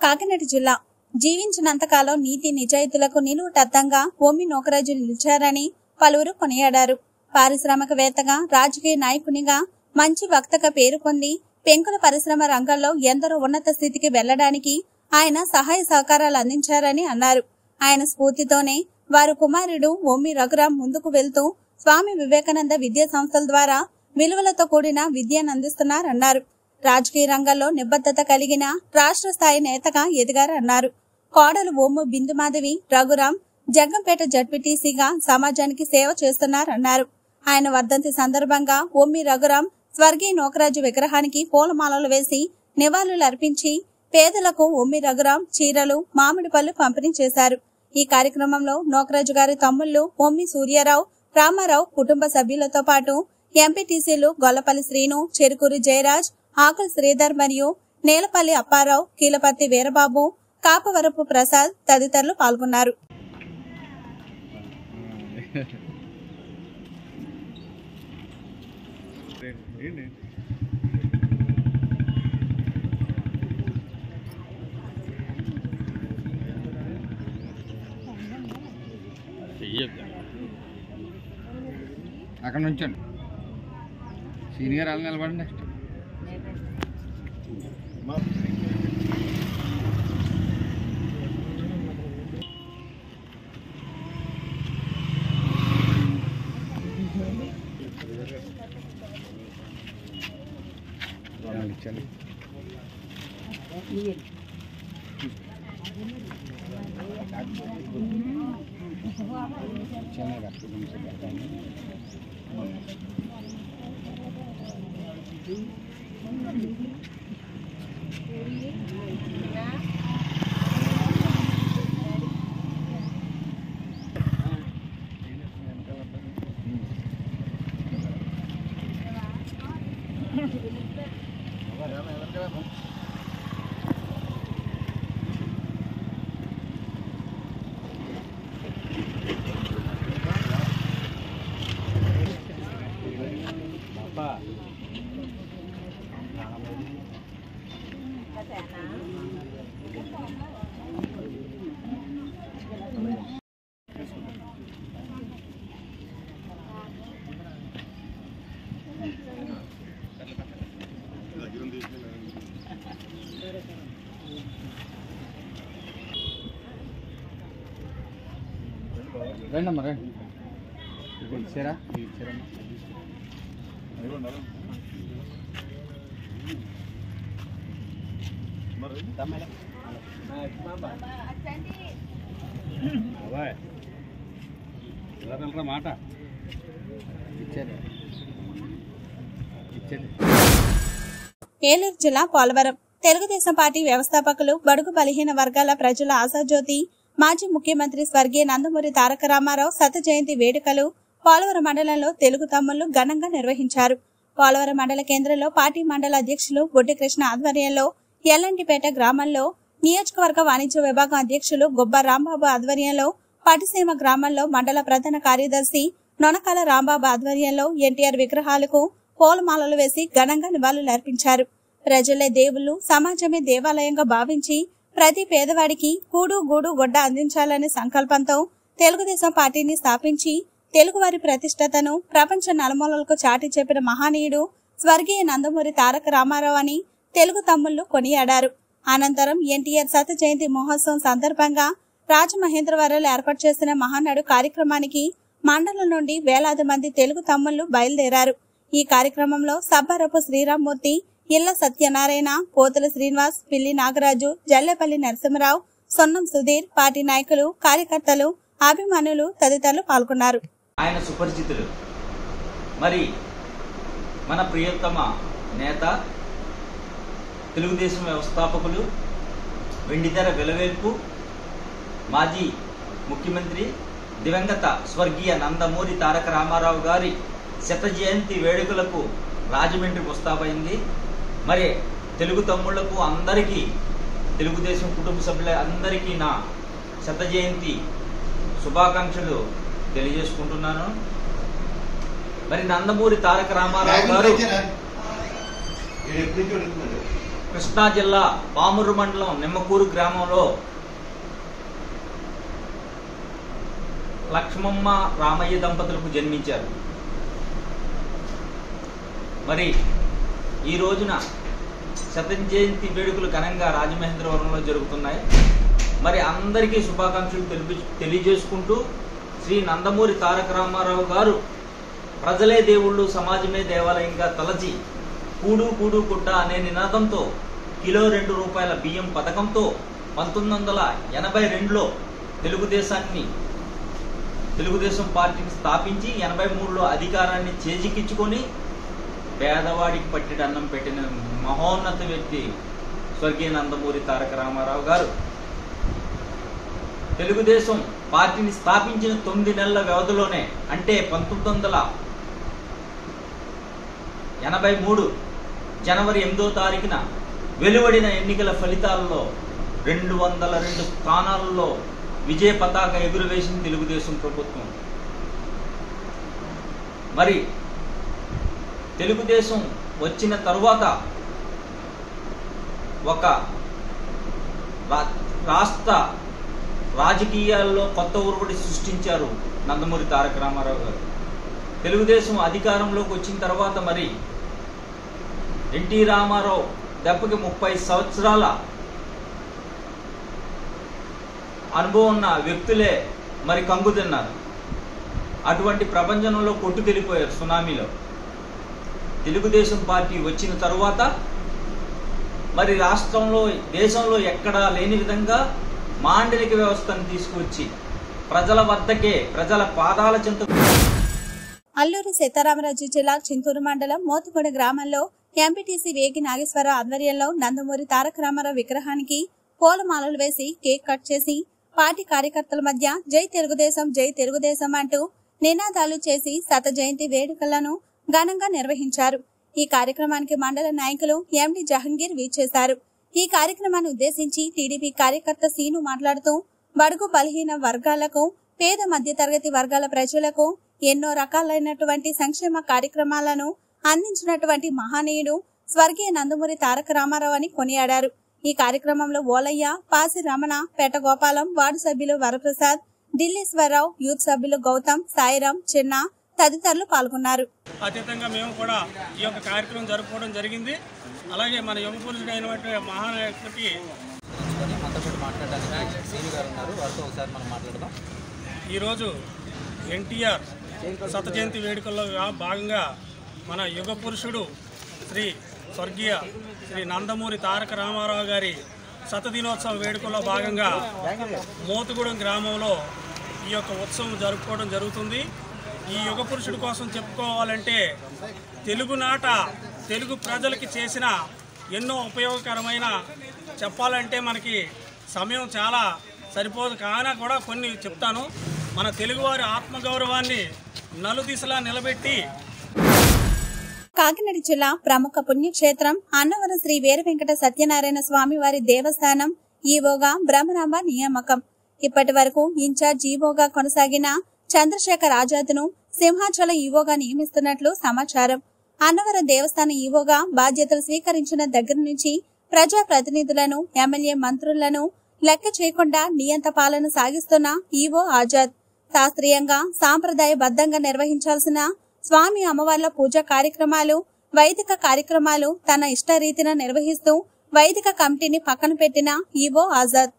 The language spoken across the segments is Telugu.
కాకినాడ జిల్లా జీవించినంతకాలం నీతి నిజాయితీలకు నిలువుటద్దంగా ఓమి నోకరాజు నిలిచారని పలువురు కొనియాడారు పారిశ్రామికవేత్తగా రాజకీయ నాయకునిగా మంచి వక్తగా పేరు పొంది పెంకుల పరిశ్రమ రంగంలో ఎందరో ఉన్నత స్థితికి వెళ్లడానికి ఆయన సహాయ సహకారాలు అందించారని అన్నారు ఆయన స్ఫూర్తితోనే వారు కుమారుడు ఓమి రఘురాం ముందుకు వెళ్తూ స్వామి వివేకానంద విద్యా సంస్థల ద్వారా విలువలతో కూడిన విద్యను అందిస్తున్నారన్నారు రాజకీయ రంగంలో నిబద్ధత కలిగిన రాష్ట్ర స్థాయి నేతగా ఎదిగారన్నారు కోడలు ఓము బిందుమాధవి రఘురాం జగ్గంపేట జడ్పీటీసీగా సమాజానికి సేవ చేస్తున్నారన్నారు ఆయన వర్ధంతి సందర్భంగా ఒమ్మి రఘురాం స్వర్గీయ నోకరాజు విగ్రహానికి పూలమాలలు వేసి నివాళులు అర్పించి పేదలకు ఒమ్మి రఘురాం చీరలు మామిడి పళ్ళు పంపిణీ చేశారు ఈ కార్యక్రమంలో నోకరాజు గారి తమ్ముళ్లు ఒమ్మి సూర్యారావు రామారావు కుటుంబ సభ్యులతో పాటు ఎంపీటీసీలు గొల్లపల్లి శ్రీను చెరుకూరి జయరాజ్ ఆకుల శ్రీధర్ మరియు నేలపల్లి అప్పారావు కీలపర్తి వీరబాబు కాపవరపు ప్రసాద్ తదితరులు పాల్గొన్నారు ఏంటి అక్కడ నుంచండి సీనియర్ వాళ్ళు నిలబడండి ఇచ్చండి ఇచ్చాను రక్తం పెడతాను రండి అమ్మ రండి ఇది ఇచ్చారా ఇది ఇచ్చారమ్మా బాబాయ్ ఇలా వెళ్ళరా మాట ఇచ్చారు ఇచ్చారు ఏలూరు జిల్లా పోలవరం తెలుగుదేశం పార్టీ వ్యవస్థాపకులు బడుగు బలహీన వర్గాల ప్రజల ఆశాజ్యోతి మాజీ ముఖ్యమంత్రి స్వర్గీయ నందమూరి తారక రామారావు శత జయంతి వేడుకలు పోలవరం మండలంలో తెలుగు తమ్ముళ్లు ఘనంగా నిర్వహించారు పోలవరం మండల కేంద్రంలో పార్టీ మండల అధ్యక్షులు బొడ్డి కృష్ణ ఆధ్వర్యంలో ఎల్లంటిపేట గ్రామంలో నియోజకవర్గ వాణిజ్య విభాగం అధ్యక్షులు గొబ్బ రాంబాబు ఆధ్వర్యంలో పటిసీమ గ్రామంలో మండల ప్రధాన కార్యదర్శి నొనకాల రాంబాబు ఆధ్వర్యంలో ఎన్టీఆర్ విగ్రహాలకు పూలమాలలు వేసి ఘనంగా నివాళులు అర్పించారు ప్రజలే దేవుళ్ళు సమాజమే దేవాలయంగా భావించి ప్రతి పేదవాడికి కూడు గూడు గొడ్డ అందించాలనే సంకల్పంతో తెలుగుదేశం పార్టీని స్థాపించి తెలుగువారి ప్రతిష్టతను ప్రపంచ నలుమూలలకు చాటి చెప్పిన మహనీయుడు స్వర్గీయ నందమూరి తారక రామారావు అని తెలుగు తమ్ముళ్లు కొనియాడారు అనంతరం ఎన్టీఆర్ శత జయంతి మహోత్సవం సందర్భంగా రాజమహేంద్రవరంలో ఏర్పాటు చేసిన మహానాడు కార్యక్రమానికి మండలం నుండి వేలాది మంది తెలుగు తమ్ముళ్లు బయలుదేరారు ఈ కార్యక్రమంలో సబ్బరపు శ్రీరామ్మూర్తి ఇళ్ల సత్యనారాయణ పోతుల శ్రీనివాస్ పిల్లి నాగరాజు జల్లేపల్లి నరసింహరావు సొన్నం సుధీర్ పార్టీ నాయకులు కార్యకర్తలు అభిమానులు తదితరులు పాల్గొన్నారు ఆయన సుపరిచితులు మరి మన ప్రియతమ నేత తెలుగుదేశం వ్యవస్థాపకులు వెండితెర వెలవేల్పు మాజీ ముఖ్యమంత్రి దివంగత స్వర్గీయ నందమూరి తారక రామారావు గారి శత జయంతి వేడుకలకు రాజమండ్రి ముస్తాబైంది మరి తెలుగు తమ్ముళ్లకు అందరికీ తెలుగుదేశం కుటుంబ సభ్యుల అందరికీ నా శత జయంతి శుభాకాంక్షలు తెలియజేసుకుంటున్నాను మరి నందమూరి తారక రామారావు గారు కృష్ణా జిల్లా పామూరు మండలం నిమ్మకూరు గ్రామంలో లక్ష్మమ్మ రామయ్య దంపతులకు జన్మించారు మరి ఈ రోజున శత జయంతి వేడుకలు ఘనంగా రాజమహేంద్రవరంలో జరుగుతున్నాయి మరి అందరికీ శుభాకాంక్షలు తెలిపి తెలియజేసుకుంటూ శ్రీ నందమూరి తారక రామారావు గారు ప్రజలే దేవుళ్ళు సమాజమే దేవాలయంగా తలచి కూడు కూడు కుట్ట అనే నినాదంతో కిలో రెండు రూపాయల బియ్యం పథకంతో పంతొమ్మిది వందల ఎనభై రెండులో తెలుగుదేశాన్ని తెలుగుదేశం పార్టీని స్థాపించి ఎనభై మూడులో అధికారాన్ని చేజిక్కించుకొని పేదవాడికి పట్టిన అన్నం పెట్టిన మహోన్నత వ్యక్తి స్వర్గీయ నందమూరి తారక రామారావు గారు తెలుగుదేశం పార్టీని స్థాపించిన తొమ్మిది నెలల వ్యవధిలోనే అంటే పంతొమ్మిది వందల ఎనభై మూడు జనవరి ఎనిమిదో తారీఖున వెలువడిన ఎన్నికల ఫలితాలలో రెండు వందల రెండు స్థానాలలో విజయ పతాక ఎగురవేసింది తెలుగుదేశం ప్రభుత్వం మరి తెలుగుదేశం వచ్చిన తరువాత ఒక రా- రాష్ట్ర రాజకీయాల్లో కొత్త ఉరుబడి సృష్టించారు నందమూరి తారక రామారావు గారు తెలుగుదేశం అధికారంలోకి వచ్చిన తర్వాత మరి ఎన్టీ రామారావు దెబ్బకి ముప్పై సంవత్సరాల అనుభవం ఉన్న వ్యక్తులే మరి కంగు తిన్నారు అటువంటి ప్రపంచంలో కొట్టుకెళ్ళిపోయారు సునామీలో తెలుగుదేశం పార్టీ వచ్చిన తరువాత మరి రాష్ట్రంలో దేశంలో ఎక్కడా లేని విధంగా మాండలిక వ్యవస్థను తీసుకొచ్చి ప్రజల వద్దకే ప్రజల పాదాల చెంత అల్లూరు సీతారామరాజు జిల్లా చింతూరు మండలం మోతుగూడ గ్రామంలో ఎంపీటీసీ వేగి నాగేశ్వరరావు ఆధ్వర్యంలో నందమూరి తారక రామారావు విగ్రహానికి పూలమాలలు వేసి కేక్ కట్ చేసి పార్టీ కార్యకర్తల మధ్య జై తెలుగుదేశం జై తెలుగుదేశం అంటూ నినాదాలు చేసి శత జయంతి వేడుకలను ఘనంగా నిర్వహించారు ఈ కార్యక్రమానికి మండల నాయకులు ఎండి జహంగీర్ వీచేశారు ఈ కార్యక్రమాన్ని ఉద్దేశించి టీడీపీ కార్యకర్త సీను మాట్లాడుతూ బడుగు బలహీన వర్గాలకు పేద మధ్యతరగతి వర్గాల ప్రజలకు ఎన్నో రకాలైనటువంటి సంక్షేమ కార్యక్రమాలను అందించినటువంటి మహనీయుడు స్వర్గీయ నందమూరి తారక రామారావు అని కొనియాడారు ఈ కార్యక్రమంలో ఓలయ్య పాసి రమణ పేటగోపాలం వార్డు సభ్యులు వరప్రసాద్ ఢిల్లీశ్వరరావు యూత్ సభ్యులు గౌతమ్ సాయిరాం చిన్న తదితరులు పాల్గొన్నారు అతీతంగా మేము కూడా ఈ యొక్క కార్యక్రమం జరుపుకోవడం జరిగింది అలాగే మన యువ పురుషుడు అయినటువంటి మహానాయకుడికి కొని మనతో పాటు మాట్లాడడానికి సీని గారు ఉన్నారు వారితో ఒకసారి మనం మాట్లాడదాం ఈరోజు ఎన్టీఆర్ శత జయంతి వేడుకల్లో భాగంగా మన యుగ పురుషుడు శ్రీ స్వర్గీయ శ్రీ నందమూరి తారక రామారావు గారి శతదినోత్సవ వేడుకల్లో భాగంగా మోతుగూడెం గ్రామంలో ఈ యొక్క ఉత్సవం జరుపుకోవడం జరుగుతుంది ఈ యుగ పురుషుడి కోసం చెప్పుకోవాలంటే తెలుగునాట తెలుగు ప్రజలకి చేసిన ఎన్నో ఉపయోగకరమైన చెప్పాలంటే మనకి సమయం చాలా సరిపోదు కానా కూడా కొన్ని చెప్తాను మన తెలుగువారి ఆత్మగౌరవాన్ని నలుదిశలా నిలబెట్టి కాకినాడ జిల్లా ప్రముఖ పుణ్యక్షేత్రం అన్నవరం శ్రీ వీర వెంకట సత్యనారాయణ స్వామి వారి దేవస్థానం ఈవోగా బ్రహ్మరాంబ నియామకం ఇప్పటి వరకు ఇన్ఛార్జ్ ఈవోగా కొనసాగిన చంద్రశేఖర్ ఆజాద్ను సింహాచలం ఈవోగా నియమిస్తున్నట్లు సమాచారం అన్నవరం దేవస్థాన ఈవోగా బాధ్యతలు స్వీకరించిన దగ్గర నుంచి ప్రజా ప్రతినిధులను ఎమ్మెల్యే మంత్రులను లెక్క చేయకుండా నియంత పాలన సాగిస్తున్న ఈవో ఆజాద్ శాస్త్రీయంగా సాంప్రదాయబద్ధంగా నిర్వహించాల్సిన స్వామి అమ్మవార్ల పూజా కార్యక్రమాలు వైదిక కార్యక్రమాలు తన ఇష్టరీతిన నిర్వహిస్తూ వైదిక కమిటీని పక్కన పెట్టిన ఈవో ఆజాద్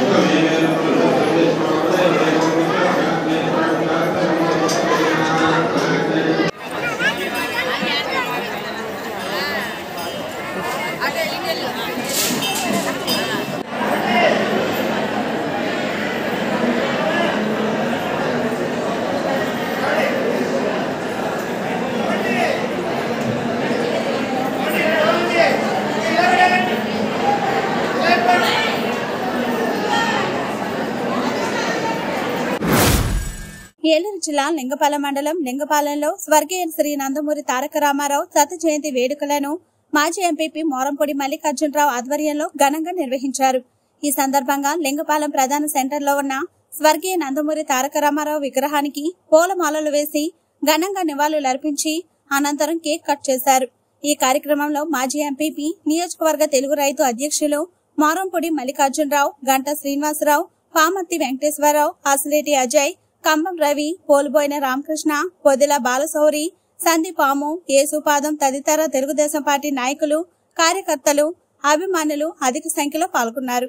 ఏలూరు జిల్లా లింగపాలెం మండలం లింగపాలెంలో స్వర్గీయ శ్రీ నందమూరి తారక రామారావు శత జయంతి వేడుకలను మాజీ ఎంపీపీ మోరంపొడి మల్లికార్జునరావు ఆధ్వర్యంలో ఘనంగా నిర్వహించారు ఈ సందర్భంగా లింగపాలెం ప్రధాన సెంటర్లో ఉన్న స్వర్గీయ నందమూరి తారక రామారావు విగ్రహానికి పూలమాలలు వేసి ఘనంగా నివాళులర్పించి అనంతరం కేక్ కట్ చేశారు ఈ కార్యక్రమంలో మాజీ ఎంపీపీ నియోజకవర్గ తెలుగు రైతు అధ్యక్షులు మారంపూడి మల్లికార్జునరావు గంట శ్రీనివాసరావు పామర్తి వెంకటేశ్వరరావు అసలేటి అజయ్ కంబం రవి పోలుబోయిన రామకృష్ణ పొదిల బాలశౌరి సందీపాము యేసుపాదం తదితర తెలుగుదేశం పార్టీ నాయకులు కార్యకర్తలు అభిమానులు అధిక సంఖ్యలో పాల్గొన్నారు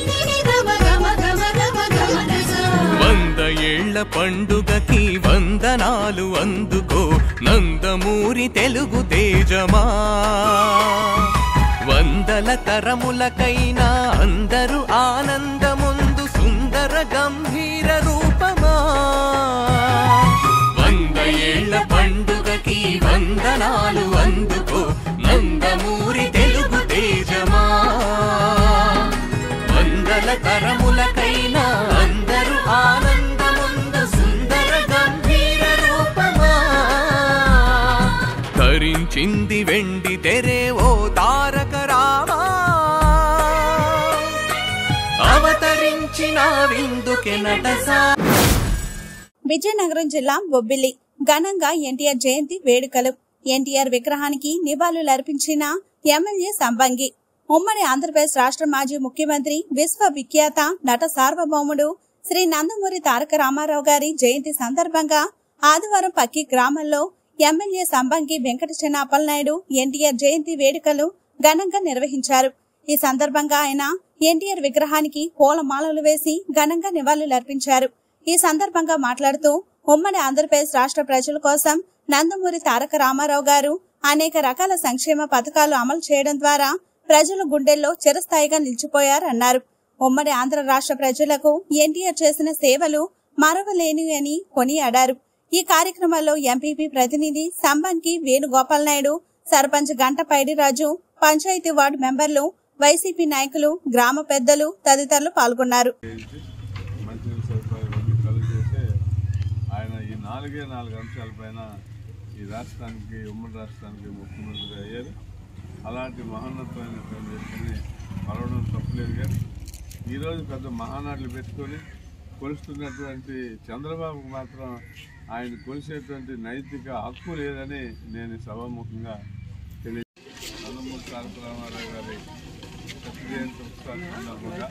వంద ఏళ్ల పండుగకి వందనాలు అందుకో నందమూరి తెలుగు తేజమా వందల తరములకైనా అందరూ ఆనందముందు సుందర గంభీర రూపమా వంద ఏళ్ల పండుగకి వందనాలు అందుకో నందమూరి తెలుగు తేజమా వందల తరములకైనా అందరూ ఆనందముందు సుందర గంభీర రూపమా ధరించింది వెండి తెరే ఓ తారక రామా అవతరించిన విందుకే నటసా విజయనగరం జిల్లా బొబ్బిలి ఘనంగా ఎన్టీఆర్ జయంతి వేడుకలు ఎన్టీఆర్ విగ్రహానికి నివాళులర్పించిన ఎమ్మెల్యే సంబంగి ఉమ్మడి ఆంధ్రప్రదేశ్ రాష్ట్ర మాజీ ముఖ్యమంత్రి విశ్వవిఖ్యాత నట సార్వభౌముడు శ్రీ నందమూరి తారక రామారావు గారి జయంతి సందర్భంగా ఆదివారం పక్కి గ్రామంలో ఎమ్మెల్యే సంబంగి వెంకట చెన్న అప్పలనాయుడు ఎన్టీఆర్ జయంతి వేడుకలు ఘనంగా నిర్వహించారు ఈ సందర్భంగా ఆయన ఎన్టీఆర్ విగ్రహానికి పూలమాలలు వేసి ఘనంగా నివాళులర్పించారు ఈ సందర్భంగా మాట్లాడుతూ ఉమ్మడి ఆంధ్రప్రదేశ్ రాష్ట్ర ప్రజల కోసం నందమూరి తారక రామారావు గారు అనేక రకాల సంక్షేమ పథకాలు అమలు చేయడం ద్వారా ప్రజల గుండెల్లో చిరస్థాయిగా నిలిచిపోయారన్నారు ఉమ్మడి ఆంధ్ర రాష్ట్ర ప్రజలకు ఎన్టీఆర్ చేసిన సేవలు మరవలేనివి అని కొనియాడారు ఈ కార్యక్రమంలో ఎంపీపీ ప్రతినిధి సంబంకి వేణుగోపాల్ నాయుడు సర్పంచ్ గంట పైడిరాజు పంచాయతీ వార్డు మెంబర్లు వైసీపీ నాయకులు గ్రామ పెద్దలు తదితరులు పాల్గొన్నారు మంచినీళ్ళ సదుపాయం అన్ని కలుగు చేసే ఆయన ఈ నాలుగే నాలుగు అంశాలపైన ఈ రాష్ట్రానికి ఉమ్మడి రాష్ట్రానికి ముఖ్యమంత్రి అయ్యారు అలాంటి మహోన్నతమైనటువంటి వ్యక్తిని మరవడం తప్పలేదు కానీ ఈరోజు పెద్ద మహానాడులు పెట్టుకొని కొలుస్తున్నటువంటి చంద్రబాబు మాత్రం ఆయన కొలిసేటువంటి నైతిక హక్కు లేదని నేను సభాముఖంగా తెలియ నందమూరి తారక రామారావు గారి జయంతి ఉత్సవాల సందర్భంగా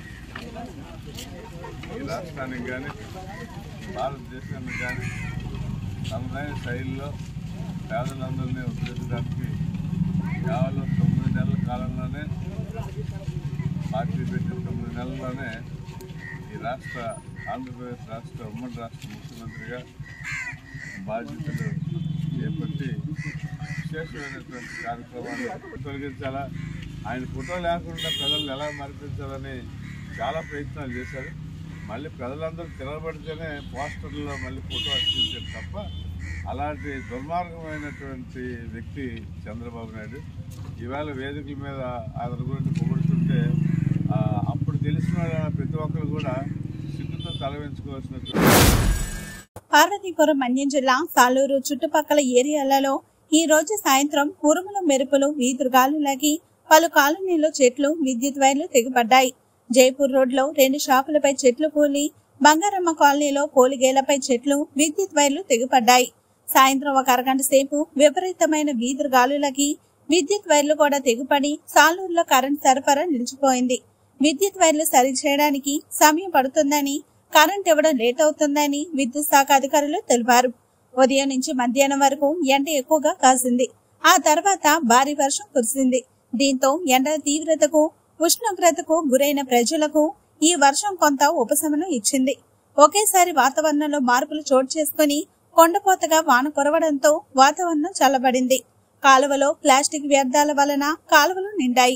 ఈ రాష్ట్రానికి కానీ భారతదేశానికి కానీ తమదైన శైలిలో పేదలందరినీ ఉద్ధరించడానికి కేవలం తొమ్మిది నెలల కాలంలోనే పార్టీ పెట్టిన తొమ్మిది నెలల్లోనే ఈ రాష్ట్ర ఆంధ్రప్రదేశ్ రాష్ట్ర ఉమ్మడి రాష్ట్ర ముఖ్యమంత్రిగా బాధ్యతలు చేపట్టి విశేషమైనటువంటి కార్యక్రమాలు తొలగించాలా ఆయన ఫోటో లేకుండా ప్రజలను ఎలా మరిపించాలని చాలా ప్రయత్నాలు చేశారు మళ్ళీ ప్రజలందరూ తిరగబడితేనే పోస్టర్లో మళ్ళీ ఫోటో అర్పించారు తప్ప అలాంటి దుర్మార్గమైనటువంటి వ్యక్తి చంద్రబాబు నాయుడు ఈవేళ వేదికల మీద ఆయన గురించి పొగుడుతుంటే ఆ, అప్పుడు తెలిసిన ప్రతి ఒక్కరు కూడా సిగ్గుతో తల వెంచుకోవాల్సినటువంటి పార్వతీపురం మన్యం జిల్లా సాలూరు చుట్టుపక్కల ఏరియాలలో ఈ రోజు సాయంత్రం ఉరుములు మెరుపులు వీధుగాలులకి పలు కాలనీలో చెట్లు విద్యుత్ వైర్లు తెగిపడ్డాయి జైపూర్ రోడ్లో రెండు షాపులపై చెట్లు కూలి బంగారమ్మ కాలనీలో పోలిగేలపై చెట్లు విద్యుత్ వైర్లు తెగిపడ్డాయి సాయంత్రం ఒక అరగంట సేపు విపరీతమైన వీధురు గాలులకి విద్యుత్ వైర్లు కూడా తెగిపడి సాలూరులో కరెంట్ సరఫరా నిలిచిపోయింది విద్యుత్ వైర్లు సరిచేయడానికి సమయం పడుతుందని కరెంట్ ఇవ్వడం లేట్ అవుతుందని విద్యుత్ శాఖ అధికారులు తెలిపారు ఉదయం నుంచి మధ్యాహ్నం వరకు ఎండ ఎక్కువగా కాసింది ఆ తర్వాత భారీ వర్షం కురిసింది దీంతో ఎండల తీవ్రతకు ఉష్ణోగ్రతకు గురైన ప్రజలకు ఈ వర్షం కొంత ఉపశమనం ఇచ్చింది ఒకేసారి వాతావరణంలో మార్పులు చోటు చేసుకుని కొండపోతగా వాన కురవడంతో వాతావరణం చల్లబడింది కాలువలో ప్లాస్టిక్ వ్యర్థాల వలన కాలువలు నిండాయి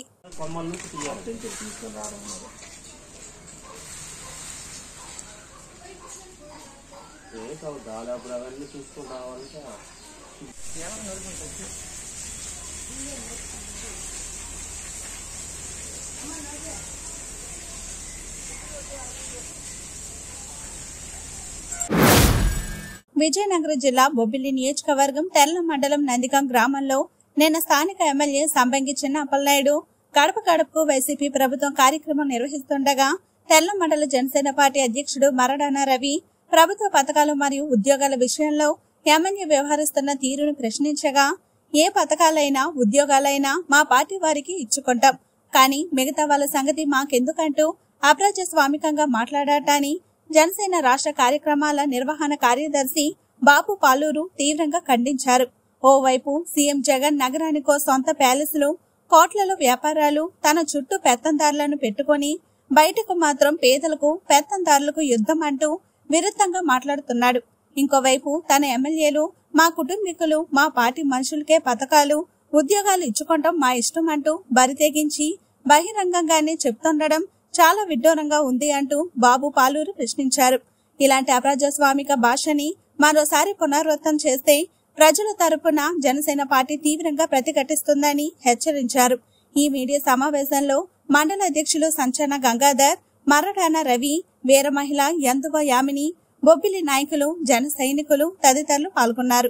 విజయనగరం జిల్లా బొబ్బిలి నియోజకవర్గం తెల్ల మండలం నందిగం గ్రామంలో నిన్న స్థానిక ఎమ్మెల్యే సంబంగి చిన్న అప్పలనాయుడు గడప గడపకు వైసీపీ ప్రభుత్వం కార్యక్రమం నిర్వహిస్తుండగా తెల్ల మండల జనసేన పార్టీ అధ్యక్షుడు మరడాన రవి ప్రభుత్వ పథకాలు మరియు ఉద్యోగాల విషయంలో ఎమ్మెల్యే వ్యవహరిస్తున్న తీరును ప్రశ్నించగా ఏ పథకాలైనా ఉద్యోగాలైనా మా పార్టీ వారికి ఇచ్చుకుంటాం కానీ మిగతా వాళ్ళ సంగతి మాకెందుకంటూ అప్రజాస్వామికంగా మాట్లాడటాన్ని జనసేన రాష్ట్ర కార్యక్రమాల నిర్వహణ కార్యదర్శి బాబు పాలూరు తీవ్రంగా ఖండించారు ఓవైపు సీఎం జగన్ నగరానికో సొంత ప్యాలెస్లు కోట్లలో వ్యాపారాలు తన చుట్టూ పెత్తందారులను పెట్టుకొని బయటకు మాత్రం పేదలకు పెత్తందారులకు యుద్ధం అంటూ విరుద్ధంగా మాట్లాడుతున్నాడు ఇంకోవైపు తన ఎమ్మెల్యేలు మా కుటుంబీకులు మా పార్టీ మనుషులకే పథకాలు ఉద్యోగాలు ఇచ్చుకోవటం మా ఇష్టం అంటూ బరితెగించి బహిరంగంగానే చెప్తుండడం చాలా విడ్డూరంగా ఉంది అంటూ బాబు పాలూరు ప్రశ్నించారు ఇలాంటి అప్రజాస్వామిక భాషని మరోసారి పునరావృతం చేస్తే ప్రజల తరపున జనసేన పార్టీ తీవ్రంగా ప్రతిఘటిస్తుందని హెచ్చరించారు ఈ మీడియా సమావేశంలో మండల అధ్యక్షులు సంచన గంగాధర్ మరడాన రవి వీర మహిళ యందువ యామిని బొబ్బిలి నాయకులు జన సైనికులు తదితరులు పాల్గొన్నారు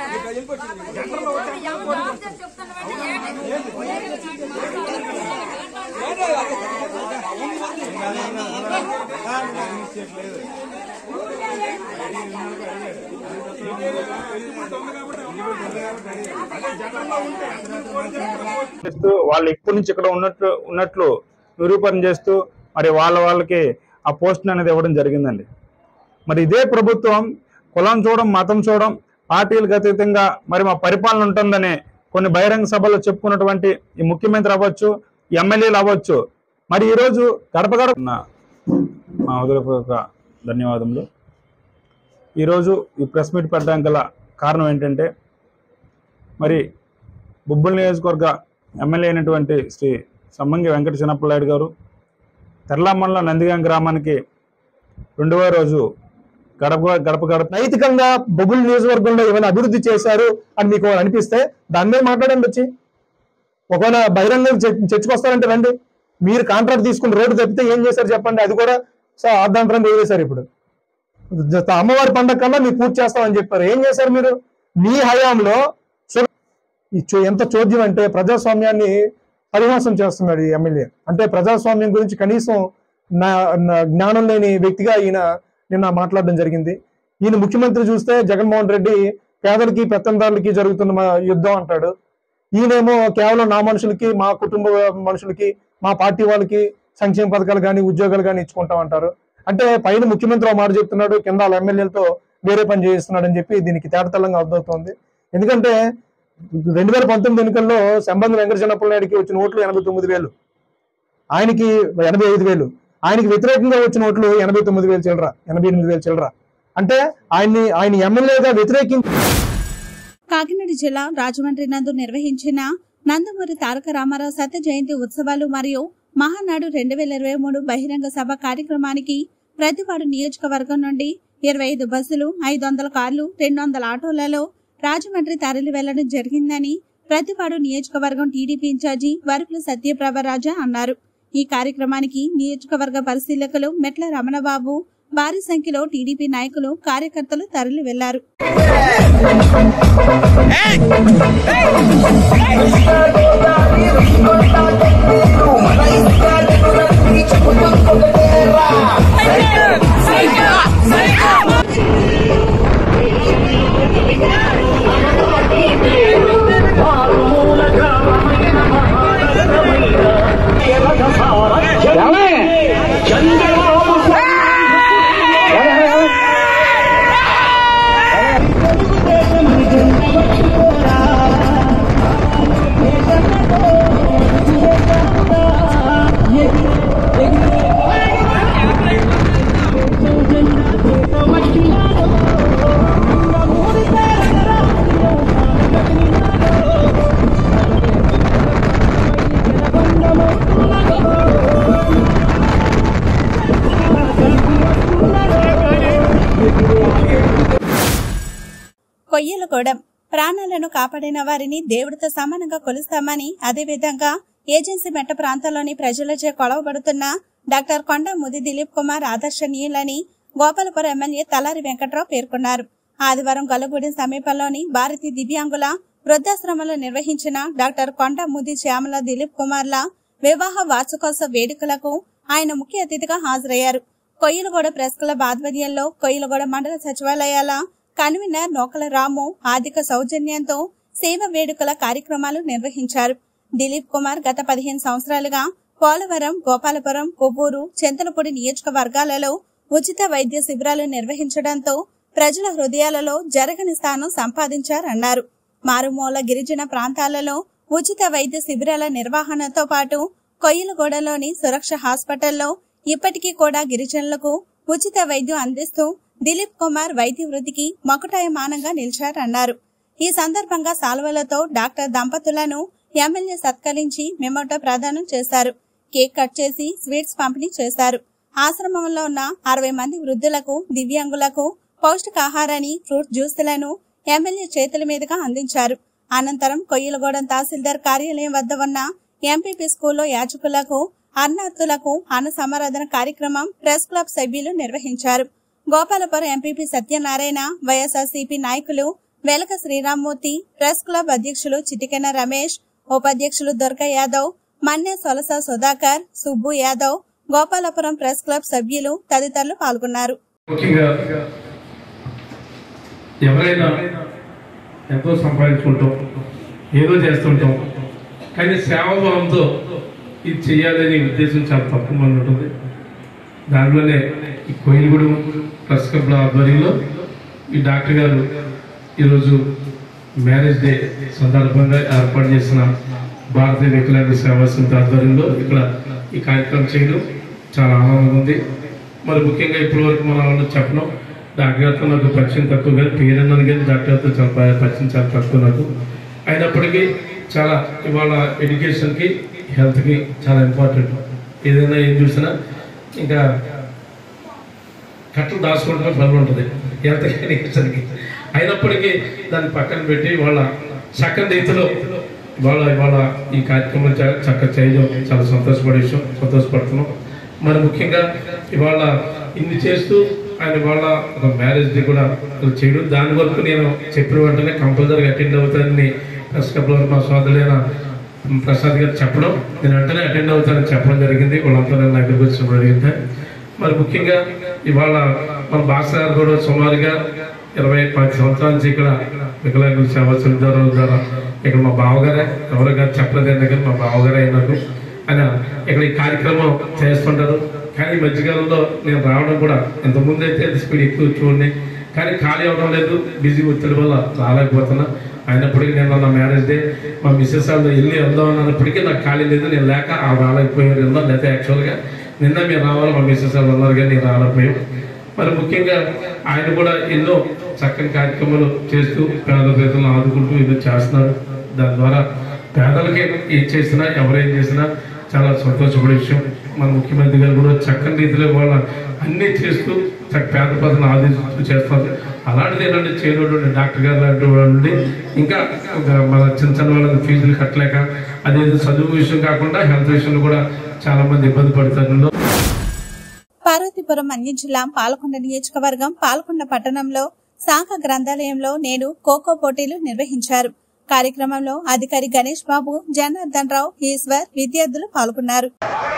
చేస్తూ వాళ్ళు ఎప్పటి నుంచి ఇక్కడ ఉన్నట్లు ఉన్నట్లు నిరూపణ చేస్తూ మరి వాళ్ళ వాళ్ళకి ఆ పోస్ట్ అనేది ఇవ్వడం జరిగిందండి మరి ఇదే ప్రభుత్వం కులం చూడడం మతం చూడడం పార్టీలకు అతీతంగా మరి మా పరిపాలన ఉంటుందని కొన్ని బహిరంగ సభల్లో చెప్పుకున్నటువంటి ఈ ముఖ్యమంత్రి అవ్వచ్చు ఎమ్మెల్యేలు అవ్వచ్చు మరి ఈరోజు గడప గడప నా- మా హృదయపూర్వక ధన్యవాదములు ఈరోజు ఈ ప్రెస్ మీట్ పెట్టడానికి గల కారణం ఏంటంటే మరి బుబ్బుల్ నియోజకవర్గ ఎమ్మెల్యే అయినటువంటి శ్రీ సమ్మంగి వెంకట చిన్నప్పలాయుడు గారు తెరలామండలం నందిగాం గ్రామానికి రెండవ రోజు గడప గడప గడప నైతికంగా బొబ్బుల్ నియోజకవర్గంలో ఏమైనా అభివృద్ధి చేశారు అని మీకు అనిపిస్తే దాని మీద మాట్లాడండి వచ్చి ఒకవేళ బహిరంగ చర్చకొస్తారంటే రండి మీరు కాంట్రాక్ట్ తీసుకుని రోడ్డు తప్పితే ఏం చేశారు చెప్పండి అది కూడా సో అర్ధాంతరం వదిలేశారు ఇప్పుడు జ- అమ్మవారి పండగ కన్నా మీరు పూర్తి చేస్తామని చెప్పారు ఏం చేశారు మీరు మీ హయాంలో చూ- ఈ చో- ఎంత చోద్యం అంటే ప్రజాస్వామ్యాన్ని పరిహాసం చేస్తున్నాడు ఈ ఎమ్మెల్యే అంటే ప్రజాస్వామ్యం గురించి కనీసం నా నా జ్ఞానం లేని వ్యక్తిగా ఈయన నిన్న మాట్లాడడం జరిగింది ఈయన ముఖ్యమంత్రి చూస్తే జగన్మోహన్ రెడ్డి పేదలకి పెత్తందారులకి జరుగుతున్న మా యుద్ధం అంటాడు ఈయనేమో కేవలం నా మనుషులకి మా కుటుంబ మనుషులకి మా పార్టీ వాళ్ళకి సంక్షేమ పథకాలు కానీ ఉద్యోగాలు కానీ ఇచ్చుకుంటాం అంటారు అంటే పైన ముఖ్యమంత్రి ఒక మాట చెప్తున్నాడు కింద వాళ్ళ ఎమ్మెల్యేలతో వేరే పని చేయిస్తున్నాడు అని చెప్పి దీనికి తేటతెల్లంగా అర్థమవుతోంది ఎందుకంటే రెండు వేల పంతొమ్మిది ఎన్నికల్లో సంబంధ వెంకట చిన్నప్పల నాయుడికి వచ్చిన ఓట్లు ఎనభై తొమ్మిది వేలు ఆయనకి ఎనభై ఐదు వేలు ఆయనకి వ్యతిరేకంగా వచ్చిన ఓట్లు ఎనభై తొమ్మిది వేలు చిల్లర ఎనభై ఎనిమిది వేలు చిల్లర అంటే ఆయన్ని ఆయన ఎమ్మెల్యేగా వ్యతిరేకించి కాకినాడ జిల్లా రాజమండ్రి నందు నిర్వహించిన నందమూరి తారక రామారావు శత జయంతి ఉత్సవాలు మరియు మహానాడు రెండు వేల ఇరవై మూడు బహిరంగ సభ కార్యక్రమానికి ప్రతివాడు నియోజకవర్గం నుండి ఇరవై ఐదు బస్సులు ఐదు వందల కార్లు రెండు వందల ఆటోలలో రాజమండ్రి తరలి వెళ్లడం జరిగిందని ప్రతివాడు నియోజకవర్గం టీడీపీ ఇన్ఛార్జి వరపుల సత్యప్రభ రాజా అన్నారు ఈ కార్యక్రమానికి నియోజకవర్గ పరిశీలకులు మెట్ల రమణబాబు భారీ సంఖ్యలో టీడీపీ నాయకులు కార్యకర్తలు తరలి వెళ్లారు కొయ్యలగూడెం ప్రాణాలను కాపాడిన వారిని దేవుడితో సమానంగా కొలుస్తామని అదేవిధంగా ఏజెన్సీ మెట్ట ప్రాంతంలోని ప్రజలచే కొలవబడుతున్న డాక్టర్ కొండ ముది దిలీప్ కుమార్ ఆదర్శనీయులని గోపాలపురం ఎమ్మెల్యే తలారి వెంకట్రావు పేర్కొన్నారు ఆదివారం గొల్లగూడెం సమీపంలోని భారతీ దివ్యాంగుల వృద్ధాశ్రమంలో నిర్వహించిన డాక్టర్ కొండ ముది శ్యామల దిలీప్ కుమార్ల వివాహ వార్షికోత్సవ వేడుకలకు ఆయన ముఖ్య అతిథిగా హాజరయ్యారు కొయ్యలగూడ ప్రెస్ క్లబ్ ఆధ్వర్యంలో కొయ్యలగూడ మండల సచివాలయాల కన్వీనర్ నోకల రాము ఆర్థిక సౌజన్యంతో సేవ వేడుకల కార్యక్రమాలు నిర్వహించారు దిలీప్ కుమార్ గత పదిహేను సంవత్సరాలుగా పోలవరం గోపాలపురం కొవ్వూరు చింతలపూడి నియోజకవర్గాలలో ఉచిత వైద్య శిబిరాలు నిర్వహించడంతో ప్రజల హృదయాలలో జరగని స్థానం సంపాదించారన్నారు మారుమూల గిరిజన ప్రాంతాలలో ఉచిత వైద్య శిబిరాల నిర్వహణతో పాటు కొయ్యలగూడలోని సురక్ష హాస్పిటల్లో ఇప్పటికీ కూడా గిరిజనులకు ఉచిత వైద్యం అందిస్తూ దిలీప్ కుమార్ వైద్య వృత్తికి మకుటాయమానంగా నిలిచారన్నారు ఈ సందర్భంగా సాల్వలతో డాక్టర్ దంపతులను ఎమ్మెల్యే సత్కరించి మెమోటో ప్రదానం చేశారు కేక్ కట్ చేసి స్వీట్స్ పంపిణీ చేశారు ఆశ్రమంలో ఉన్న అరవై మంది వృద్ధులకు దివ్యాంగులకు పౌష్టికాహారాన్ని ఫ్రూట్ జ్యూసులను ఎమ్మెల్యే చేతుల మీదుగా అందించారు అనంతరం కొయ్యలగూడెం తహసీల్దార్ కార్యాలయం వద్ద ఉన్న ఎంపీపీ స్కూల్లో యాచకులకు అన్నార్థులకు అన్న సమారాధన కార్యక్రమం ప్రెస్ క్లబ్ సభ్యులు నిర్వహించారు గోపాలపురం ఎంపీపీ సత్యనారాయణ వైఎస్ఆర్సీపీ నాయకులు వెలక శ్రీరామ్మూర్తి ప్రెస్ క్లబ్ అధ్యక్షులు చిటికెన రమేష్ ఉపాధ్యక్షులు దుర్గా యాదవ్ మన్నె సొలస సుధాకర్ సుబ్బు యాదవ్ గోపాలపురం ప్రెస్ క్లబ్ సభ్యులు తదితరులు పాల్గొన్నారు ముఖ్యంగా ఎవరైనా ఎంతో సంపాదించుకుంటాం ఏదో చేస్తుంటాం కానీ సేవాభావంతో ఇది చేయాలనే ఉద్దేశం చాలా తక్కువ మంది ఉంటుంది దాంట్లోనే ఈ కోయిలగూడెం ప్రెస్ క్లబ్ల ఆధ్వర్యంలో ఈ డాక్టర్ గారు ఈరోజు మ్యారేజ్ డే సందర్భంగా ఏర్పాటు చేసిన భారతీయ వికలాంగ సేవా సమితి ఆధ్వర్యంలో ఇక్కడ ఈ కార్యక్రమం చేయడం చాలా ఆనందంగా ఉంది మరి ముఖ్యంగా ఇప్పటి వరకు మన వాళ్ళు చెప్పడం డాక్టర్ గారితో నాకు పరిచయం తక్కువ కానీ పేరన్నది కానీ డాక్టర్ గారితో చాలా ప- పరిచయం చాలా తక్కువ నాకు అయినప్పటికీ చాలా ఇవాళ ఎడ్యుకేషన్కి హెల్త్కి చాలా ఇంపార్టెంట్ ఏదైనా ఏం చూసినా ఇంకా కట్టలు దాచుకుంటున్న పనులు ఉంటుంది ఎంత ఎడ్యుకేషన్కి అయినప్పటికీ దాన్ని పక్కన పెట్టి వాళ్ళ చక్కని రీతిలో వాళ్ళ ఇవాళ ఈ కార్యక్రమం చ- చక్కగా చేయడం చాలా సంతోషపడే విషయం సంతోషపడుతున్నాం మరి ముఖ్యంగా ఇవాళ ఇన్ని చేస్తూ ఆయన వాళ్ళ ఒక మ్యారేజ్ డే కూడా చేయడం దాని వరకు నేను చెప్పిన వెంటనే కంపల్సరీగా అటెండ్ అవుతానని ప్రెస్ క్లబ్లో మా సోదరుడైన ప్రసాద్ గారు చెప్పడం నేను వెంటనే అటెండ్ అవుతానని చెప్పడం జరిగింది వాళ్ళంతా నన్ను నా దగ్గరికి వచ్చినప్పుడు అడిగితే మరి ముఖ్యంగా ఇవాళ మన భాష గారు కూడా సుమారుగా ఇరవై పది సంవత్సరాల నుంచి ఇక్కడ వికలాంగుల సేవా సమితి ద్వారా ఇక్కడ మా బావగారే ఎవరు గారు చెప్పలేదు ఎందుకంటే మా బావగారే అయినారు ఆయన ఇక్కడ ఈ కార్యక్రమం చేస్తుంటారు కానీ ఈ మధ్యకాలంలో నేను రావడం కూడా ఇంతకుముందు అయితే స్పీడ్ ఎక్కువ చూడండి కానీ ఖాళీ అవ్వడం లేదు బిజీ ఒత్తిడి వల్ల రాలేకపోతున్నా అయినప్పటికీ నేను నా మ్యారేజ్ డే మా మిస్సెస్ వాళ్ళు వెళ్ళి వెళ్దాం అన్నప్పటికీ నాకు ఖాళీ లేదు నేను లేక ఆ రాలేకపోయారు వెళ్దాం లేకపోతే యాక్చువల్గా నిన్న మీరు రావాలి మా మిస్సెస్ వాళ్ళు ఉన్నారు కానీ నేను రాలేకపోయాం మరి ముఖ్యంగా ఆయన కూడా ఎన్నో చక్కని కార్యక్రమాలు చేస్తూ పేద పేదలను ఆదుకుంటూ ఏదో చేస్తున్నారు దాని ద్వారా పేదలకి ఏం చేసినా ఎవరేం చేసినా చాలా సంతోషపడే విషయం మన ముఖ్యమంత్రి గారు కూడా చక్కని రీతిలో వాళ్ళ అన్నీ చేస్తూ చక్క పేద ప్రజలను ఆదిస్తూ చేస్తారు అలాంటిది ఏంటంటే చేయనటువంటి డాక్టర్ గారు లాంటి వాళ్ళని ఇంకా ఒక మన చిన్న చిన్న వాళ్ళకి ఫీజులు కట్టలేక అదే చదువు విషయం కాకుండా హెల్త్ విషయంలో కూడా చాలా మంది ఇబ్బంది పడుతున్నారు పార్వతీపురం అన్య జిల్లా పాలకొండ నియోజకవర్గం పాలకొండ పట్టణంలో శాఖ గ్రంథాలయంలో నేడు ఖోఖో పోటీలు నిర్వహించారు కార్యక్రమంలో అధికారి గణేష్ బాబు జనార్దన్ రావు ఈశ్వర్ విద్యార్థులు పాల్గొన్నారు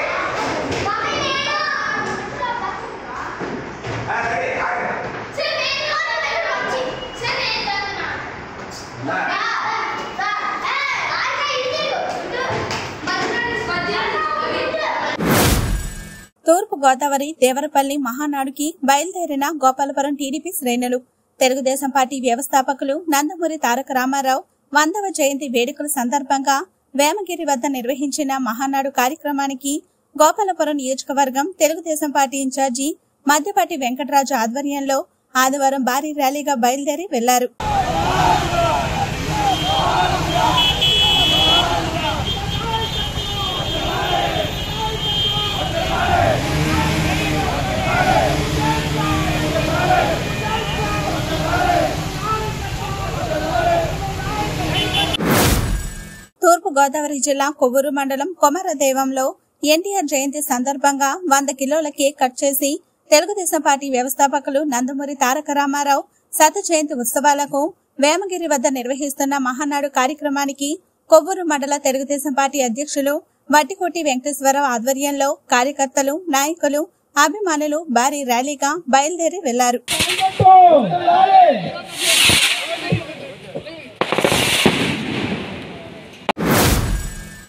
తూర్పు గోదావరి దేవరపల్లి మహానాడుకి బయలుదేరిన గోపాలపురం టీడీపీ శ్రేణులు తెలుగుదేశం పార్టీ వ్యవస్థాపకులు నందమూరి తారక రామారావు వందవ జయంతి వేడుకల సందర్భంగా వేమగిరి వద్ద నిర్వహించిన మహానాడు కార్యక్రమానికి గోపాలపురం నియోజకవర్గం తెలుగుదేశం పార్టీ ఇన్ఛార్జి మధ్యపాటి వెంకటరాజు ఆధ్వర్యంలో ఆదివారం భారీ ర్యాలీగా బయలుదేరి వెళ్లారు తూర్పు గోదావరి జిల్లా కొవ్వూరు మండలం కొమరదేవంలో ఎన్టీఆర్ జయంతి సందర్భంగా వంద కిలోల కేక్ కట్ చేసి తెలుగుదేశం పార్టీ వ్యవస్థాపకులు నందమూరి తారక రామారావు శత జయంతి ఉత్సవాలకు వేమగిరి వద్ద నిర్వహిస్తున్న మహానాడు కార్యక్రమానికి కొవ్వూరు మండల తెలుగుదేశం పార్టీ అధ్యక్షులు వట్టికోటి వెంకటేశ్వరరావు ఆధ్వర్యంలో కార్యకర్తలు నాయకులు అభిమానులు భారీ ర్యాలీగా బయలుదేరి వెళ్లారు